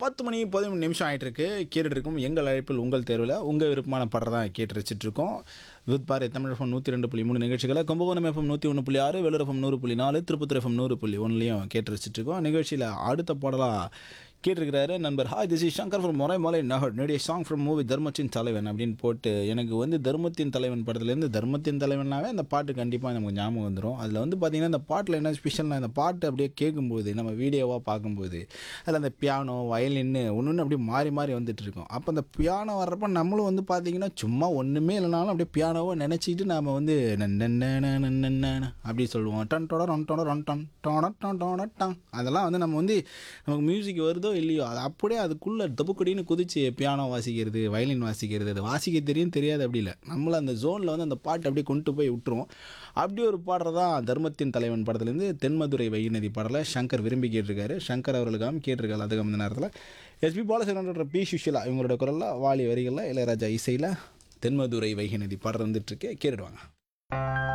பத்து மணி பதிமூணு நிமிஷம் ஆயிட்டு இருக்கு கேட்டுட்டு இருக்கும் எங்கள் அழைப்பில் உங்கள் தேர்வில் உங்கள் விருப்பமான பாடல் தான் கேட்டு ரசிச்சுட்டு இருக்கோம் வித் பாரதி தமிழ் எஃப்எம் நூற்றி ரெண்டு புள்ளி மூணு நிகழ்ச்சிகளை கும்பகோணம் எஃப்எம் நூற்றி ஒன்று புள்ளி ஆறு வேலூர் எஃப்எம் நூறு புள்ளி நாலு திருப்பத்தூர் எஃப்எம் நூறு புள்ளி ஒன்றுலையும் கேட்டு ரசிச்சுட்டு இருக்கோம் நிகழ்ச்சியில் அடுத்த பாடலாக கேட்டிருக்கிறாரு நண்பர் hi this is Shankar from Maraimalai Nagar needed song from movie Dharmathin Thalaivan அப்படின்னு போட்டு எனக்கு வந்து தர்மத்தின் தலைவன் படத்துலேருந்து தர்மத்தின் தலைவனாவே அந்த பாட்டு கண்டிப்பாக நமக்கு ஞாபகம் வந்துடும் அதில் வந்து பார்த்திங்கன்னா இந்த பாட்டில் என்ன ஸ்பெஷல்னா இந்த பாட்டு அப்படியே கேட்கும்போது நம்ம வீடியோவாக பார்க்கும்போது அதில் அந்த பியானோ வயலின்னு ஒன்று ஒன்று அப்படியே மாறி மாறி வந்துட்டு இருக்கும் அப்போ அந்த பியானோ வர்றப்ப நம்மளும் வந்து பார்த்திங்கன்னா சும்மா ஒன்றுமே இல்லைனாலும் அப்படியே பியானோவை நினச்சிக்கிட்டு நாம் வந்து நன்னன்னன்னன்னன்னன்ன அப்படி சொல்லுவோம் டன் டொட ரொன் டொட ரொன் டன் டொட டொன் டொட டன் அதெல்லாம் வந்து நம்ம வந்து நமக்கு மியூசிக் வருதோ இல்லையோ அது அப்படியே அதுக்குள்ளே தப்புக்கடின்னு குதிச்சு பியானோ வாசிக்கிறது வயலின் வாசிக்கிறது அது வாசிக்க தெரியும் தெரியாது அப்படி இல்லை நம்மளை அந்த ஜோனில் வந்து அந்த பாட்டு அப்படியே கொண்டு போய் விட்டுருவோம் அப்படி ஒரு பாடுறது தான் தர்மத்தின் தலைவன் படத்துலேருந்து தென்மதுரை வைநதி பாடலை சங்கர் விரும்பி கேட்டிருக்காரு சங்கர் அவர்களுக்காகவும் கேட்டிருக்காரு அதுக்கு அந்த நேரத்தில் எஸ்பி பாலசேகரன்ற பி சுஷிலா இவங்களோட குரலில் வாலி வரிகளில் இளையராஜா இசையில் தென்மதுரை வைகை நதி பாடல் வந்துட்டுருக்கு கேட்டுடுவாங்க